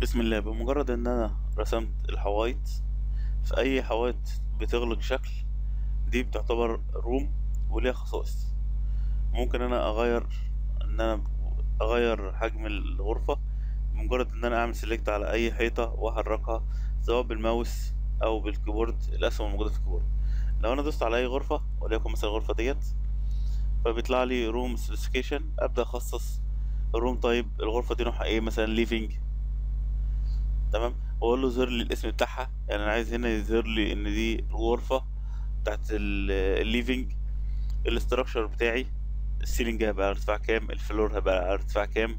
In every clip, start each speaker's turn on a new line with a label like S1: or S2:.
S1: بسم الله بمجرد ان انا رسمت الحوايط في اي حوايط بتغلق شكل دي بتعتبر روم وليها خصائص ممكن انا اغير ان انا اغير حجم الغرفة بمجرد ان انا اعمل سيلكت على اي حيطة واحركها سواء بالماوس او بالكيبورد الاسهم الموجودة في الكيبورد لو انا دوست على اي غرفة وليكن مثلا الغرفة ديت فبيطلع لي روم سبيسيفيكيشن ابدا اخصص الروم طيب الغرفة دي نوعها ايه مثلا ليفينج تمام واقول له ظهر لي الاسم بتاعها يعني انا عايز هنا يظهر لي ان دي الغرفة بتاعت الليفينج الاستراكشر بتاعي السيلينج هيبقى على ارتفاع كام الفلور هيبقى على ارتفاع كام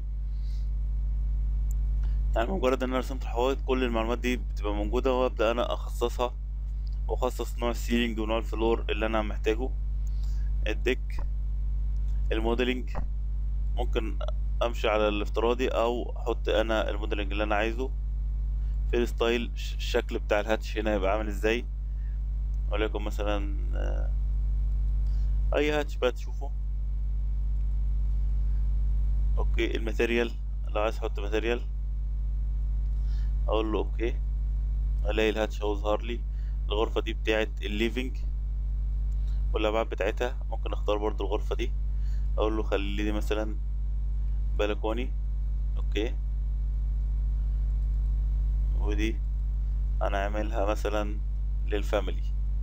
S1: يعني مجرد ان انا رسمت الحوائط كل المعلومات دي بتبقى موجودة وابدأ انا اخصصها واخصص نوع السيلينج ونوع الفلور اللي انا محتاجه الديك الموديلنج ممكن امشي على الافتراضي او احط انا الموديلنج اللي انا عايزه في الستايل الشكل بتاع الهاتش هنا هيبقى عامل ازاي وليكن مثلا اي هاتش بقى تشوفه اوكي الماتيريال لو عايز احط ماتيريال اقول له اوكي الاقي الهاتش هو ظهر لي الغرفة دي بتاعت الليفينج والابعاد بتاعتها ممكن اختار برضو الغرفة دي اقول له خلي لي مثلا بلكوني اوكي ودي انا عاملها مثلا للفاميلي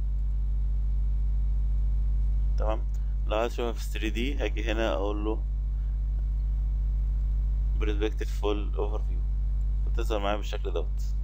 S1: تمام لو عايز اشوفها في 3 دي هاجي هنا اقول له برسبكتيف فول اوفر فيو بتظهر معايا بالشكل دوت